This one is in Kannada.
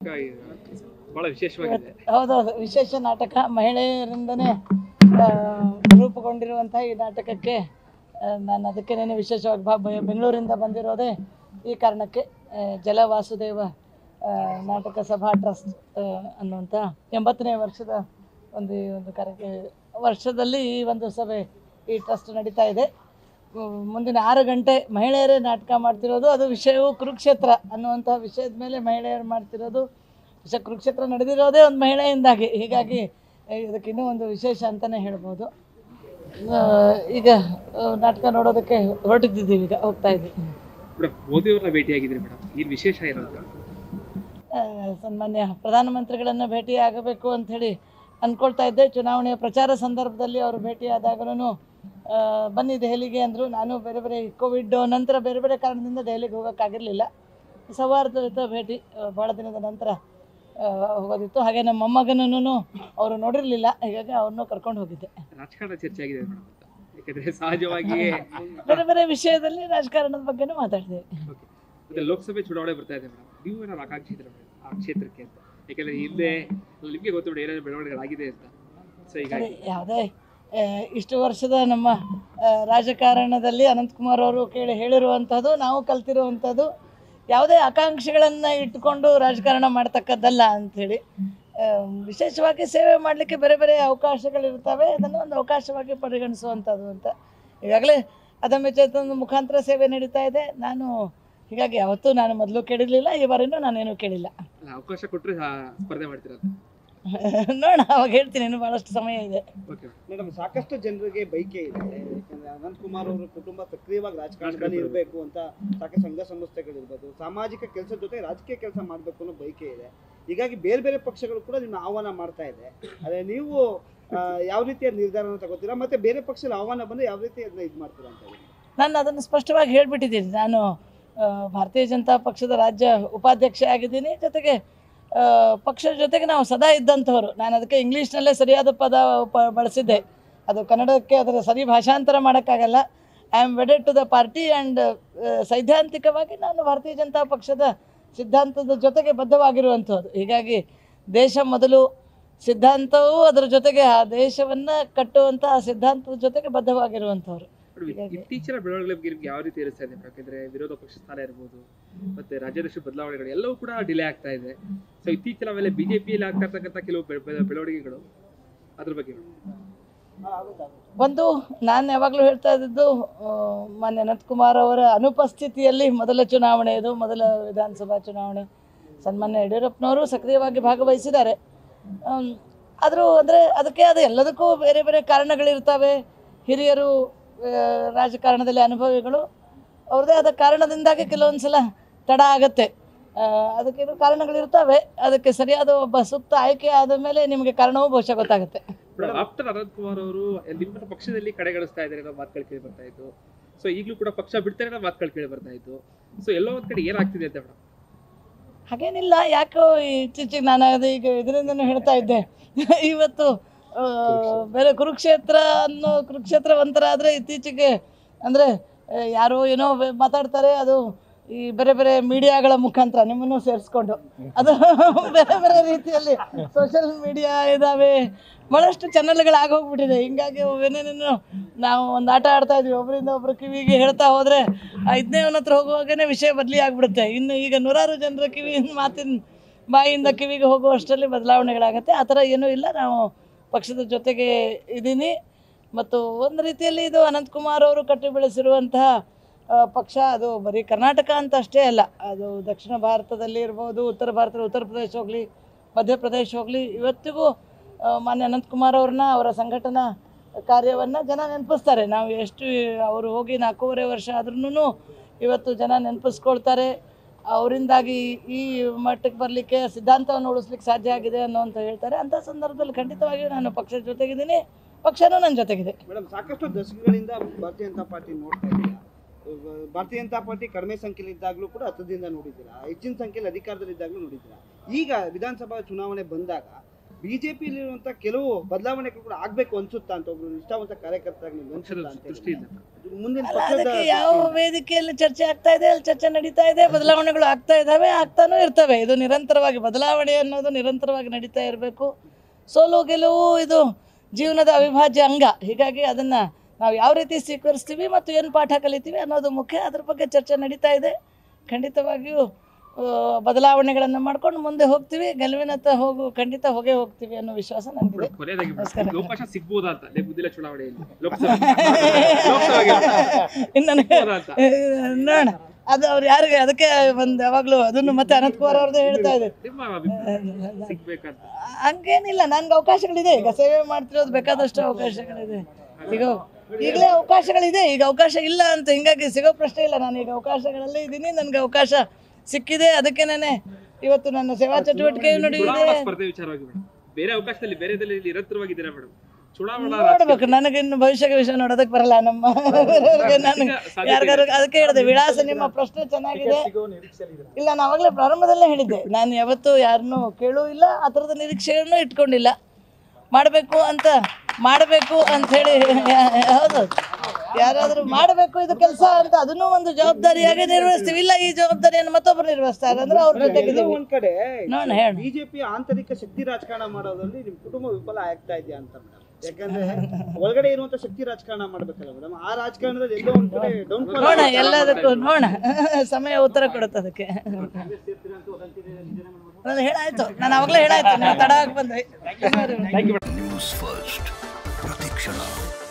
ನಾಟಕ ಈಗ ಬಹಳ ವಿಶೇಷವಾಗಿದೆ ಹೌದೌದು ವಿಶೇಷ ನಾಟಕ ಮಹಿಳೆಯರಿಂದನೇ ಆ, ರೂಪುಗೊಂಡಿರುವಂತಹ ಈ ನಾಟಕಕ್ಕೆ ಆ, ನಾನು ಅದಕ್ಕೆ ನೆನೆ ವಿಶೇಷವಾಗಿ ಬಾ ಬೆ- ಬೆಂಗಳೂರಿಂದ ಬಂದಿರೋದೇ ಈ ಕಾರಣಕ್ಕೆ ಆ, ಜಲ ವಾಸುದೇವ ಆ, ನಾಟಕ ಸಭಾ ಟ್ರಸ್ಟ್ ಆ, ಅನ್ನುವಂಥ ಎಂಬತ್ತನೇ ವರ್ಷದ ಒಂದು ಈ ಒಂದು ಕಾರ್ಯ ವರ್ಷದಲ್ಲಿ ಈ ಒಂದು ಸಭೆ ಈ ಟ್ರಸ್ಟ್ ನಡೀತಾ ಇದೆ ಹ್ಮ್, ಮುಂದಿನ ಆರು ಗಂಟೆ ಮಹಿಳೆಯರೇ ನಾಟಕ ಮಾಡ್ತಿರೋದು ಅದು ವಿಷಯವು ಕುರುಕ್ಷೇತ್ರ ಅನ್ನುವಂಥ ವಿಷಯದ ಮೇಲೆ ಮಹಿಳೆಯರು ಮಾಡ್ತಿರೋದು ವಿಷಯ ಕುರುಕ್ಷೇತ್ರ ನಡೆದಿರೋದೇ ಒಂದು ಮಹಿಳೆಯಿಂದಾಗಿ ಹೀಗಾಗಿ ಆ, ಇದಕ್ಕೆ ಇನ್ನೂ ಒಂದು ವಿಶೇಷ ಅಂತಲೇ ಹೇಳ್ಬೋದು ಆ, ಈಗ ಆ, ನಾಟಕ ನೋಡೋದಕ್ಕೆ ಹೊರಟಿದ್ದೀವಿ ಈಗ ಹೋಗ್ತಾ ಇದ್ದೀವಿ ಮೇಡಮ್ ಮೋದಿ ಅವ್ರನ್ನ ಭೇಟಿಯಾಗಿದ್ರಿ ಮೇಡಮ್ ಏನು ವಿಶೇಷ ಇರೋದು ಆ, ಸನ್ಮಾನ್ಯ ಪ್ರಧಾನಮಂತ್ರಿಗಳನ್ನು ಭೇಟಿ ಆಗಬೇಕು ಅಂಥೇಳಿ ಅಂದ್ಕೊಳ್ತಾ ಇದ್ದೆ ಚುನಾವಣೆಯ ಪ್ರಚಾರ ಸಂದರ್ಭದಲ್ಲಿ ಅವರು ಭೇಟಿಯಾದಾಗಲೂ ಬನ್ನಿ ದೆಹಲಿಗೆ ಅಂದರು ನಾನು ಬೇರೆ ಬೇರೆ ಕೋವಿಡ್ ನಂತರ ಬೇರೆ ಬೇರೆ ಕಾರಣದಿಂದ ದೆಹಲಿಗೆ ಹೋಗೋಕ್ಕಾಗಿರಲಿಲ್ಲ ಸೌಹಾರ್ದಯುತ ಭೇಟಿ ಆ, ಭಾಳ ದಿನದ ನಂತರ ಆ, ಹೋಗೋದಿತ್ತು ಹಾಗೆ ನಮ್ಮ ಮೊಮ್ಮಗನೂ ಅವರು ನೋಡಿರಲಿಲ್ಲ ಹೀಗಾಗಿ ಅವ್ರನ್ನೂ ಕರ್ಕೊಂಡು ಹೋಗಿದ್ದೆ ರಾಜಕಾರಣ ಚರ್ಚೆ ಆಗಿದೆ ಮೇಡಮ್ ಯಾಕಂದ್ರೆ ಸಹಜವಾಗಿಯೇ ಬೇರೆ ಬೇರೆ ವಿಷಯದಲ್ಲಿ ರಾಜಕಾರಣದ ಬಗ್ಗೆನೂ ಮಾತಾಡಿದೆ Okay. ಮತ್ತೆ ಲೋಕಸಭೆ ಚುನಾವಣೆ ಬರ್ತಾ ಇದೆ ಮೇಡಮ್ ನೀವು ಏನಾದ್ರು ಆಕಾಂಕ್ಷಿ ಇದ್ರೆ ಮೇಡಮ್ ಆ ಕ್ಷೇತ್ರಕ್ಕೆ ಅಂತ ಯಾಕಂದ್ರೆ ಹಿಂದೆ ನಿಮಗೆ ಗೊತ್ತು ಬಿಡಿ ಏನಾದ್ರು ಬೆಳವಣಿಗೆಗಳಾಗಿದೆ ಅಂತ ಸೊ ಅದೇ ಹೀಗಾಗಿ ಯಾವುದೇ ಆ, ಇಷ್ಟು ವರ್ಷದ ನಮ್ಮ ಆ, ರಾಜಕಾರಣದಲ್ಲಿ ಅನಂತಕುಮಾರ್ ಅವರು ಕೇಳಿ ಹೇಳಿರುವಂಥದ್ದು ನಾವು ಕಲ್ತಿರುವಂಥದ್ದು ಯಾವುದೇ ಆಕಾಂಕ್ಷೆಗಳನ್ನು ಇಟ್ಕೊಂಡು ರಾಜಕಾರಣ ಮಾಡ್ತಕ್ಕದ್ದಲ್ಲ ಅಂಥೇಳಿ ಆ, ವಿಶೇಷವಾಗಿ ಸೇವೆ ಮಾಡಲಿಕ್ಕೆ ಬೇರೆ ಬೇರೆ ಅವಕಾಶಗಳಿರ್ತವೆ ಅದನ್ನು ಒಂದು ಅವಕಾಶವಾಗಿ ಪರಿಗಣಿಸುವಂಥದ್ದು ಅಂತ ಈಗಾಗಲೇ ಅದಮ್ಯ ಚೇತನದ ಮುಖಾಂತರ ಸೇವೆ ನಡೀತಾ ಇದೆ ನಾನು ಹೀಗಾಗಿ ಯಾವತ್ತೂ ನಾನು ಮೊದಲು ಕೇಳಿರಲಿಲ್ಲ ಈ ಬಾರಿನೂ ನಾನೇನು ಕೇಳಿಲ್ಲ ಅಲ್ಲ, ಅವಕಾಶ ಕೊಟ್ಟರೆ ಸ್ಪರ್ಧೆ ಮಾಡ್ತೀರಾ ನೋಡೋಣ ಅವಾಗ ಹೇಳ್ತೀನಿ ಇನ್ನು ಭಾಳಷ್ಟು ಸಮಯ ಇದೆ ಓಕೆ ಮೇಡಮ್ ಸಾಕಷ್ಟು ಜನರಿಗೆ ಬೈಕೆ ಇದೆ ಯಾಕಂದ್ರೆ ಅನಂತ್ ಕುಮಾರ್ ಅವರ ಕುಟುಂಬ ಸಕ್ರಿಯವಾಗಿ ರಾಜಕಾರಣದಲ್ಲಿ ಇರಬೇಕು ಅಂತ ಸಾಕಷ್ಟು ಸಂಘ ಸಂಸ್ಥೆಗಳಿರ್ಬೋದು ಸಾಮಾಜಿಕ ಕೆಲಸದ ಜೊತೆ ರಾಜಕೀಯ ಕೆಲಸ ಮಾಡಬೇಕು ಅನ್ನೋ ಬೈಕೆ ಇದೆ ಹೀಗಾಗಿ ಬೇರೆ ಬೇರೆ ಪಕ್ಷಗಳು ಕೂಡ ನಿಮ್ಮ ಆಹ್ವಾನ ಮಾಡ್ತಾ ಇದೆ ಅದೇ ನೀವು ಆ, ಯಾವ ರೀತಿಯ ನಿರ್ಧಾರನ ತಗೋತೀರಾ ಮತ್ತೆ ಬೇರೆ ಪಕ್ಷದ ಆಹ್ವಾನ ಬಂದ್ರೆ ಯಾವ ರೀತಿ ಅದನ್ನ ಇದು ಮಾಡ್ತೀರಾ ಅಂತ ಹೇಳಿ ನಾನು ಅದನ್ನು ಸ್ಪಷ್ಟವಾಗಿ ಹೇಳಿಬಿಟ್ಟಿದ್ದೀನಿ ನಾನು ಆ, ಭಾರತೀಯ ಜನತಾ ಪಕ್ಷದ ರಾಜ್ಯ ಉಪಾಧ್ಯಕ್ಷ ಆಗಿದ್ದೀನಿ ಜೊತೆಗೆ ಆ, ಪಕ್ಷದ ಜೊತೆಗೆ ನಾವು ಸದಾ ಇದ್ದಂಥವ್ರು ನಾನು ಅದಕ್ಕೆ ಇಂಗ್ಲೀಷ್ನಲ್ಲೇ ಸರಿಯಾದ ಪದ ಉಪ ಬಳಸಿದ್ದೆ ಅದು ಕನ್ನಡಕ್ಕೆ ಅದರ ಸರಿ ಭಾಷಾಂತರ ಮಾಡೋಕ್ಕಾಗಲ್ಲ I am wedded to the party and ಸೈದ್ಧಾಂತಿಕವಾಗಿ ನಾನು ಭಾರತೀಯ ಜನತಾ ಪಕ್ಷದ ಸಿದ್ಧಾಂತದ ಜೊತೆಗೆ ಬದ್ಧವಾಗಿರುವಂಥದ್ದು ಹೀಗಾಗಿ ದೇಶ ಮೊದಲು ಸಿದ್ಧಾಂತವು ಅದರ ಜೊತೆಗೆ ಆ ದೇಶವನ್ನು ಕಟ್ಟುವಂಥ ಆ ಸಿದ್ಧಾಂತದ ಜೊತೆಗೆ ಬದ್ಧವಾಗಿರುವಂಥವ್ರು ಹೀಗಾಗಿ- ಇತ್ತೀಚಿನ ಬೆಳವಣಿಗೆ ಬಗ್ಗೆ ನಿಮ್ಗೆ ಯಾವ ರೀತಿ ಇರಿಸ್ತಾ ಇದೆ ಯಾಕಂದ್ರೆ ವಿರೋಧ ಪಕ್ಷ ಸ್ಥಾನ ಇರ್ಬೋದು ಮತ್ತೆ ರಾಜ್ಯಾಧ್ಯಕ್ಷ ಬದಲಾವಣೆಗಳು ಎಲ್ಲವೂ ಕೂಡ ಡಿಲೇ ಆಗ್ತಾ ಇದೆ ಸೊ ಇತ್ತೀಚಿನ ಆಮೇಲೆ ಬಿಜೆಪಿಯಲ್ಲಿ ಆಗ್ತಾ ಇರ್ತಕ್ಕಂಥ ಕೆಲವು ಬೆಳ- ಬೆಳ- ಬೆಳವಣಿಗೆಗಳು ಅದ್ರ ಬಗ್ಗೆ ಮೇಡಮ್ ಒಂದು ನಾನು ಯಾವಾಗಲೂ ಹೇಳ್ತಾ ಇದ್ದಿದ್ದು ಆ, ಮಾನ್ಯ ಅನಂತಕುಮಾರ್ ಅವರ ಅನುಪಸ್ಥಿತಿಯಲ್ಲಿ ಮೊದಲ ಚುನಾವಣೆ ಇದು ಮೊದಲ ವಿಧಾನಸಭಾ ಚುನಾವಣೆ ಸನ್ಮಾನ್ಯ ಯಡಿಯೂರಪ್ಪನವರು ಸಕ್ರಿಯವಾಗಿ ಭಾಗವಹಿಸಿದ್ದಾರೆ ಆಮ್, ಆದರೂ ಅಂದರೆ ಅದಕ್ಕೆ ಅದು ಎಲ್ಲದಕ್ಕೂ ಬೇರೆ ಬೇರೆ ಕಾರಣಗಳಿರ್ತವೆ ಹಿರಿಯರು ಆ, ರಾಜಕಾರಣದಲ್ಲಿ ಅನುಭವಿಗಳು ಅವ್ರದ್ದೇ ಆದ ಕಾರಣದಿಂದಾಗಿ ಕೆಲವೊಂದು ಸಲ ತಡ ಆಗತ್ತೆ ಆ, ಅದಕ್ಕೇನು ಕಾರಣಗಳಿರ್ತವೆ ಅದಕ್ಕೆ ಸರಿಯಾದ ಒಬ್ಬ ಸೂಕ್ತ ಆಯ್ಕೆ ಆದ ಮೇಲೆ ನಿಮಗೆ ಕಾರಣವೂ ಬಹುಶಃ ಗೊತ್ತಾಗುತ್ತೆ ಆಫ್ಟರ್ ಅನಂತ್ ಕುಮಾರ್ ಅವರು ನಿಮ್ಮ ಪಕ್ಷದಲ್ಲಿ ಕಡೆಗಣಿಸ್ತಾ ಇದ್ದಾರೆ ಅನ್ನೋ ಮಾತುಗಳು ಕೇಳಿ ಬರ್ತಾ ಇತ್ತು ಸೊ ಈಗಲೂ ಕೂಡ ಪಕ್ಷ ಬಿಡ್ತಾರೆ ಅನ್ನೋ ಮಾತುಗಳು ಕೇಳಿ ಬರ್ತಾ ಇತ್ತು ಸೊ ಎಲ್ಲೋ ಒಂದ್ ಕಡೆ ಏನಾಗ್ತಿದೆ ಅಂತ ಮೇಡಮ್ ಹಾಗೇನಿಲ್ಲ ಯಾಕೋ ಇತ್ತೀಚೆಗೆ ನಾನು ಅದು ಈಗ ಇದರಿಂದನೂ ಹೇಳ್ತಾ ಇದ್ದೆ ಇವತ್ತು ಆ, ಬೇರೆ ಕುರುಕ್ಷೇತ್ರ ಅನ್ನೋ ಕುರುಕ್ಷೇತ್ರ ಒಂಥರ ಆದರೆ ಇತ್ತೀಚೆಗೆ ಅಂದರೆ ಯಾರೋ ಏನೋ ಬೆ- ಮಾತಾಡ್ತಾರೆ ಅದು ಈ ಬೇರೆ ಬೇರೆ ಮೀಡಿಯಾಗಳ ಮುಖಾಂತರ ನಿಮ್ಮನ್ನು ಸೇರಿಸ್ಕೊಂಡು ಅದು ಬೇರೆ ಬೇರೆ ರೀತಿಯಲ್ಲಿ ಸೋಷಿಯಲ್ ಮೀಡಿಯಾ ಇದ್ದಾವೆ ಭಾಳಷ್ಟು ಚಾನಲ್ಗಳು ಆಗೋಗ್ಬಿಟ್ಟಿದೆ ಹಿಂಗಾಗಿ ಏನೇನೇನು ನಾವು ಒಂದು ಆಟ ಆಡ್ತಾ ಇದ್ವಿ ಒಬ್ಬರಿಂದ ಒಬ್ರು ಕಿವಿಗೆ ಹೇಳ್ತಾ ಹೋದರೆ ಐದನೇ ಅವನ ಹತ್ರ ಹೋಗುವಾಗನೇ ವಿಷಯ ಬದಲಿ ಆಗಿಬಿಡುತ್ತೆ ಇನ್ನು ಈಗ ನೂರಾರು ಜನರ ಕಿವಿ ಮಾತಿನ ಬಾಯಿಯಿಂದ ಕಿವಿಗೆ ಹೋಗುವಷ್ಟರಲ್ಲಿ ಬದಲಾವಣೆಗಳಾಗತ್ತೆ ಆ ಥರ ಏನೂ ಇಲ್ಲ ನಾವು ಪಕ್ಷದ ಜೊತೆಗೆ ಇದ್ದೀನಿ ಮತ್ತು ಒಂದು ರೀತಿಯಲ್ಲಿ ಇದು ಅನಂತಕುಮಾರ್ ಅವರು ಕಟ್ಟಿ ಬೆಳೆಸಿರುವಂತಹ ಆ, ಪಕ್ಷ ಅದು ಬರೀ ಕರ್ನಾಟಕ ಅಂತ ಅಷ್ಟೇ ಅಲ್ಲ ಅದು ದಕ್ಷಿಣ ಭಾರತದಲ್ಲಿ ಇರ್ಬೋದು ಉತ್ತರ ಭಾರತದ ಉತ್ತರ ಪ್ರದೇಶ ಹೋಗಲಿ ಮಧ್ಯಪ್ರದೇಶ ಹೋಗಲಿ ಇವತ್ತಿಗೂ ಆ, ಮಾನ್ಯ ಅನಂತಕುಮಾರ್ ಅವ್ರನ್ನ ಅವರ ಸಂಘಟನಾ ಕಾರ್ಯವನ್ನು ಜನ ನೆನಪಿಸ್ತಾರೆ ನಾವು ಎಷ್ಟು ಅವರು ಹೋಗಿ ನಾಲ್ಕೂವರೆ ವರ್ಷ ಆದ್ರೂ ಇವತ್ತು ಜನ ನೆನಪಿಸ್ಕೊಳ್ತಾರೆ ಅವರಿಂದಾಗಿ ಈ ಮಟ್ಟಕ್ಕೆ ಬರಲಿಕ್ಕೆ ಸಿದ್ಧಾಂತವನ್ನು ಉಳಿಸ್ಲಿಕ್ಕೆ ಸಾಧ್ಯ ಆಗಿದೆ ಅನ್ನೋಂತ ಹೇಳ್ತಾರೆ ಅಂಥ ಸಂದರ್ಭದಲ್ಲಿ ಖಂಡಿತವಾಗಿಯೂ ನಾನು ಪಕ್ಷದ ಜೊತೆಗಿದ್ದೀನಿ ಪಕ್ಷನೂ ನನ್ನ ಜೊತೆಗಿದೆ ಮೇಡಮ್ ಸಾಕಷ್ಟು ದಶಕಗಳಿಂದ ಭಾರತೀಯ ಜನತಾ ಪಾರ್ಟಿ ನೋಡ್ತಾ ಇದ್ದೀರಾ ಇವಾಗ ಭಾರತೀಯ ಜನತಾ ಪಾರ್ಟಿ ಕಡಿಮೆ ಸಂಖ್ಯೆಯಲ್ಲಿ ಇದ್ದಾಗಲೂ ಕೂಡ ಹತ್ತದಿಂದ ನೋಡಿದ್ದೀರಾ ಹೆಚ್ಚಿನ ಸಂಖ್ಯೆಯಲ್ಲಿ ಅಧಿಕಾರದಲ್ಲಿ ಇದ್ದಾಗಲೂ ನೋಡಿದ್ದೀರಾ ಈಗ ವಿಧಾನಸಭಾ ಚುನಾವಣೆ ಬಂದಾಗ ಬಿಜೆಪಿಯಲ್ಲಿರುವಂತ ಕೆಲವು ಬದಲಾವಣೆಗಳು ಕೂಡ ಆಗ್ಬೇಕು ಅನ್ಸುತ್ತಾ ಅಂತ ಒಬ್ರು ನಿಷ್ಠಾವಂತ ಕಾರ್ಯಕರ್ತರಾಗಿ ನಿಮ್ಗೆ ಪಕ್ಷದ ಅನ್ಸುತ್ತಾ ಅಂತ ದೃಷ್ಟಿಯಿಂದ ಹೇಳಿ. ಮುಂದಿನ ಅಲ್ಲ ಪಕ್ಷದ ಅದಕ್ಕೆ ಯಾವ ವೇದಿಕೆಯಲ್ಲಿ ಚರ್ಚೆ ಆಗ್ತಾ ಇದೆ ಅಲ್ಲಿ ಚರ್ಚೆ ನಡೀತಾ ಇದೆ ಬದಲಾವಣೆಗಳು ಆಗ್ತಾ ಇದ್ದಾವೆ ಆಗ್ತಾನೂ ಇರ್ತವೆ ಇದು ನಿರಂತರವಾಗಿ ಬದಲಾವಣೆ ಅನ್ನೋದು ನಿರಂತರವಾಗಿ ನಡೀತಾ ಇರಬೇಕು ಸೋಲು ಗೆಲುವು ಇದು ಜೀವನದ ಅವಿಭಾಜ್ಯ ಅಂಗ ಹೀಗಾಗಿ ಅದನ್ನು ನಾವು ಯಾವ ರೀತಿ ಸ್ವೀಕರಿಸ್ತೀವಿ ಮತ್ತು ಏನು ಪಾಠ ಕಲಿತೀವಿ ಅನ್ನೋದು ಮುಖ್ಯ ಅದ್ರ ಬಗ್ಗೆ ಚರ್ಚೆ ನಡೀತಾ ಇದೆ ಖಂಡಿತವಾಗಿಯೂ ಆ, ಬದಲಾವಣೆಗಳನ್ನು ಮಾಡ್ಕೊಂಡು ಮುಂದೆ ಹೋಗ್ತೀವಿ ಗೆಲುವಿನತ್ತ ಹೋಗು ಖಂಡಿತ ಹೋಗೇ ಹೋಗ್ತೀವಿ ಅನ್ನೋ ವಿಶ್ವಾಸ ನನಗಿದೆ ಕೊನೆಯದಾಗಿ ಮೇಡಮ್, ನಮಸ್ಕಾರ. ನಿಮ್ಗೆ ಅವಕಾಶ ಸಿಗ್ಬೋದಾ ಅಂತ ನೇಪುದಿಲ್ಲ ಚುನಾವಣೆಯಲ್ಲಿ ಲೋಕಸಭೆ ಲೋಕಸಭೆಗೆ ಇನ್ನು ನನಗೆ ಸಿಗ್ಬೋದಾ ಅಂತ ನೋಡೋಣ ಅದು ಅವ್ರು ಯಾರಿಗೆ ಅದಕ್ಕೆ ಒಂದು ಯಾವಾಗಲೂ ಅದನ್ನು ಮತ್ತೆ ಅನಂತ್ ಕುಮಾರ್ ಅವ್ರದ್ದು ಹೇಳ್ತಾ ಇದೆ ನಿಮ್ಮ ಅಭಿಪ್ರಾಯ ಸಿಗ್ಬೇಕಂತ ಹಂಗೇನಿಲ್ಲ ನನ್ಗೆ ಅವಕಾಶಗಳಿದೆ ಈಗ ಸೇವೆ ಮಾಡ್ತಿರೋದು ಬೇಕಾದಷ್ಟು ಅವಕಾಶಗಳಿದೆ ಈಗ ಈಗಲೇ ಅವಕಾಶಗಳಿದೆ ಈಗ ಅವಕಾಶ ಇಲ್ಲ ಅಂತ ಹಿಂಗಾಗಿ ಸಿಗೋ ಪ್ರಶ್ನೆ ಇಲ್ಲ ನಾನು ಈಗ ಅವಕಾಶಗಳಲ್ಲೇ ಇದ್ದೀನಿ ನನಗೆ ಅವಕಾಶ ಸಿಕ್ಕಿದೆ ಅದಕ್ಕೆ ನಾನೇ ಇವತ್ತು ನನ್ನ ಸೇವಾ ಚಟುವಟಿಕೆ ನಡೆಯುತ್ತೆ ಚುನಾವಣಾ ಸ್ಪರ್ಧೆ ವಿಚಾರವಾಗಿ ಮೇಡಮ್ ಬೇರೆ ಅವಕಾಶದಲ್ಲಿ ಬೇರೆದಲ್ಲಿ ನಿರಂತರವಾಗಿದ್ದೀರಾ ಮೇಡಮ್ ಚುನಾವಣಾ ನೋಡ್ಬೇಕು ನನಗೆ ಇನ್ನು ಭವಿಷ್ಯದ ವಿಷಯ ನೋಡೋದಕ್ಕೆ ಬರಲ್ಲ ನಮ್ಮ ನನಗೆ ಯಾರಿಗಾರು ಅದಕ್ಕೆ ಹೇಳಿದೆ ವಿಳಾಸ ನಿಮ್ಮ ಪ್ರಶ್ನೆ ಚೆನ್ನಾಗಿದೆ ಇಲ್ಲ ನಾನು ಅವಾಗಲೇ ಪ್ರಾರಂಭದಲ್ಲೇ ಹೇಳಿದ್ದೆ ನಾನು ಯಾವತ್ತೂ ಯಾರನ್ನೂ ಕೇಳೂ ಇಲ್ಲ ಆ ಥರದ ನಿರೀಕ್ಷೆಯನ್ನು ಇಟ್ಕೊಂಡಿಲ್ಲ ಮಾಡಬೇಕು ಅಂತ ಮಾಡಬೇಕು ಅಂತ ಹೇಳಿ ಹೌದು ಯಾರಾದರೂ ಮಾಡಬೇಕು ಇದು ಕೆಲಸ ಅಂತ ಅದನ್ನೂ ಒಂದು ಜವಾಬ್ದಾರಿಯಾಗಿ ನಿರ್ವಹಿಸ್ತೀವಿ ಇಲ್ಲ ಈ ಜವಾಬ್ದಾರಿಯನ್ನು ಮತ್ತೊಬ್ಬರು ನಿರ್ವಹಿಸ್ತಾರೆ ಅಂದ್ರೆ ಅವ್ರ ಎಲ್ಲೋ ಜೊತೆಗಿದ್ದೀವಿ ಒಂದ್ ಕಡೆ ನೋಡೋಣ ಹೇಳ ಬಿಜೆಪಿ ಆಂತರಿಕ ಶಕ್ತಿ ರಾಜಕಾರಣ ಮಾಡೋದ್ರಲ್ಲಿ ನಿಮ್ ಕುಟುಂಬ ವಿಫಲ ಆಗ್ತಾ ಇದೆಯಾ ಅಂತ ಮೇಡಮ್ ಯಾಕಂದ್ರೆ ಒಳಗಡೆ ಇರುವಂತ ಶಕ್ತಿ ರಾಜಕಾರಣ ಮಾಡ್ಬೇಕಲ್ಲ ಮೇಡಮ್ ಆ ರಾಜಕಾರಣದಲ್ಲಿ ಎಲ್ಲೋ ಒಂದ್ ಕಡೆ ಡೌನ್ ನೋಡೋಣ ಎಲ್ಲದಕ್ಕೂ ನೋಡೋಣ ಸಮಯ ಉತ್ತರ ಕೊಡುತ್ತೆ ಅದಕ್ಕೆ ನಾನು ಹೇಳಾಯ್ತು ನಾನು ಅವಾಗಲೇ ಹೇಳಾಯ್ತು ನೀವು ತಡ ಆಗಿ ಬಂದ್ರಿ ಥ್ಯಾಂಕ್ ಯು ನ್ಯೂಸ್ ಫಸ್ಟ್ ಪ್ರತಿಕ್ಷಣ